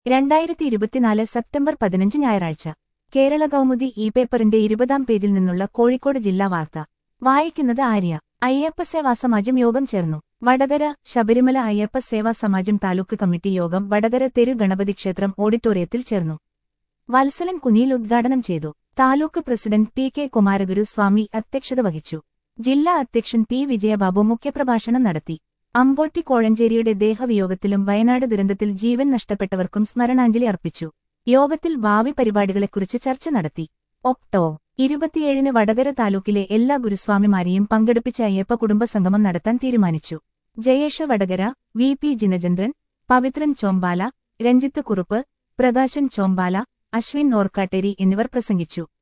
രണ്ടായിരത്തി ഇരുപത്തിനാല് സെപ്റ്റംബർ പതിനഞ്ച് ഞായറാഴ്ച കേരള കൗമുദി ഇ പേപ്പറിന്റെ ഇരുപതാം പേജിൽ നിന്നുള്ള കോഴിക്കോട് ജില്ലാ വാർത്ത വായിക്കുന്നത് ആര്യ അയ്യപ്പ സേവാ സമാജം യോഗം ചേർന്നു വടകര ശബരിമല അയ്യപ്പ സേവാ സമാജം താലൂക്ക് കമ്മിറ്റി യോഗം വടകര തെരു ഗണപതി ക്ഷേത്രം ഓഡിറ്റോറിയത്തിൽ ചേർന്നു വത്സലൻ കുനിയിൽ ഉദ്ഘാടനം ചെയ്തു taluk president P K Kumaraguru Swami അധ്യക്ഷത വഹിച്ചു ജില്ലാ അധ്യക്ഷൻ പി വിജയബാബു മുഖ്യപ്രഭാഷണം നടത്തി അമ്പോറ്റി കോഴഞ്ചേരിയുടെ ദേഹവിയോഗത്തിലും വയനാട് ദുരന്തത്തിൽ ജീവൻ നഷ്ടപ്പെട്ടവർക്കും സ്മരണാഞ്ജലി അർപ്പിച്ചു യോഗത്തിൽ ഭാവി പരിപാടികളെക്കുറിച്ച് ചർച്ച നടത്തി ഒക്ടോ ഇരുപത്തിയേഴിന് വടകര താലൂക്കിലെ എല്ലാ ഗുരുസ്വാമിമാരെയും പങ്കെടുപ്പിച്ച അയ്യപ്പ കുടുംബസംഗമം നടത്താൻ തീരുമാനിച്ചു ജയേഷ് വടകര വി പി ജിനചന്ദ്രൻ പവിത്രൻ ചോമ്പാല രഞ്ജിത്ത് കുറുപ്പ് പ്രകാശൻ ചോമ്പാല അശ്വിൻ ഓർക്കാട്ടേരി എന്നിവർ പ്രസംഗിച്ചു